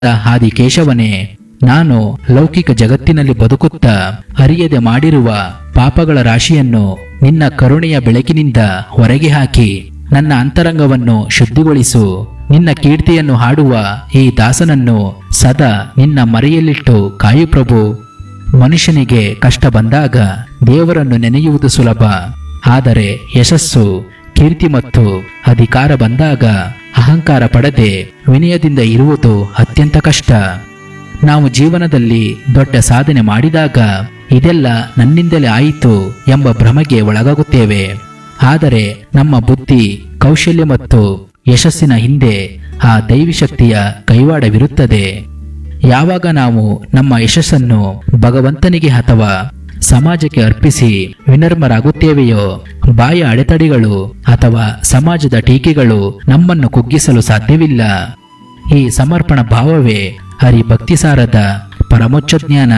ಆದಿಕೇಶವನೇ ನಾನು ಲೌಕಿಕ ಜಗತ್ತಿನಲ್ಲಿ ಬದುಕುತ್ತಾ ಅರಿಯದೆ ಮಾಡಿರುವ ಪಾಪಗಳ ರಾಶಿಯನ್ನು ನಿನ್ನ ಕರುಣೆಯ ಬೆಳಕಿನಿಂದ ಹೊರಗೆ ಹಾಕಿ ನನ್ನ ಅಂತರಂಗವನ್ನು ಶುದ್ಧಿಗೊಳಿಸು ನಿನ್ನ ಕೀರ್ತಿಯನ್ನು ಹಾಡುವ ಈ ದಾಸನನ್ನು ಸದಾ ನಿನ್ನ ಮರೆಯಲ್ಲಿಟ್ಟು ಕಾಯು ಪ್ರಭು ಮನುಷ್ಯನಿಗೆ ಕಷ್ಟ ಬಂದಾಗ ದೇವರನ್ನು ನೆನೆಯುವುದು ಸುಲಭ ಆದರೆ ಯಶಸ್ಸು ಕೀರ್ತಿ ಮತ್ತು ಅಧಿಕಾರ ಬಂದಾಗ ಅಹಂಕಾರ ಪಡದೆ ವಿನಯದಿಂದ ಇರುವುದು ಅತ್ಯಂತ ಕಷ್ಟ ನಾವು ಜೀವನದಲ್ಲಿ ದೊಡ್ಡ ಸಾಧನೆ ಮಾಡಿದಾಗ ಇದೆಲ್ಲ ನನ್ನಿಂದಲೇ ಆಯಿತು ಎಂಬ ಭ್ರಮೆಗೆ ಒಳಗಾಗುತ್ತೇವೆ ಆದರೆ ನಮ್ಮ ಬುದ್ಧಿ ಕೌಶಲ್ಯ ಮತ್ತು ಯಶಸ್ಸಿನ ಹಿಂದೆ ಆ ದೈವಿ ಶಕ್ತಿಯ ಕೈವಾಡವಿರುತ್ತದೆ ಯಾವಾಗ ನಾವು ನಮ್ಮ ಯಶಸ್ಸನ್ನು ಭಗವಂತನಿಗೆ ಅಥವಾ ಸಮಾಜಕ್ಕೆ ಅರ್ಪಿಸಿ ವಿನರ್ಮರಾಗುತ್ತೇವೆಯೋ ಬಾಯ ಅಡೆತಡೆಗಳು ಅಥವಾ ಸಮಾಜದ ಟೀಕೆಗಳು ನಮ್ಮನ್ನು ಕುಗ್ಗಿಸಲು ಸಾಧ್ಯವಿಲ್ಲ ಈ ಸಮರ್ಪಣ ಭಾವವೇ ಹರಿಭಕ್ತಿಸಾರದ ಪರಮೋಚ್ಚ ಜ್ಞಾನ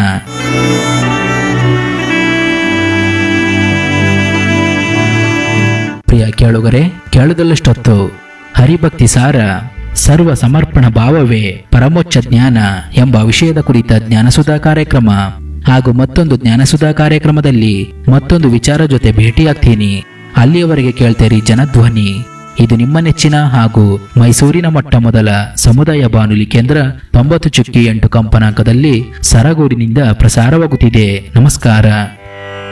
ಪ್ರಿಯ ಕೇಳುಗರೆ ಕೇಳದಲ್ಲಷ್ಟೊತ್ತು ಹರಿಭಕ್ತಿ ಸಾರ ಸರ್ವ ಸಮರ್ಪಣ ಭಾವವೇ ಪರಮೋಚ್ಚ ಜ್ಞಾನ ಎಂಬ ವಿಷಯದ ಕುರಿತ ಜ್ಞಾನಸುಧಾ ಕಾರ್ಯಕ್ರಮ ಹಾಗೂ ಮತ್ತೊಂದು ಜ್ಞಾನಸುಧಾ ಕಾರ್ಯಕ್ರಮದಲ್ಲಿ ಮತ್ತೊಂದು ವಿಚಾರ ಜೊತೆ ಭೇಟಿಯಾಗ್ತೀನಿ ಅಲ್ಲಿಯವರೆಗೆ ಕೇಳ್ತೇರಿ ಜನಧ್ವನಿ ಇದು ನಿಮ್ಮ ನೆಚ್ಚಿನ ಹಾಗೂ ಮೈಸೂರಿನ ಮೊಟ್ಟ ಮೊದಲ ಸಮುದಾಯ ಬಾನುಲಿ ಕೇಂದ್ರ ತೊಂಬತ್ತು ಚುಕ್ಕಿ ಎಂಟು ಕಂಪನಾಂಕದಲ್ಲಿ ಸರಗೂರಿನಿಂದ ಪ್ರಸಾರವಾಗುತ್ತಿದೆ ನಮಸ್ಕಾರ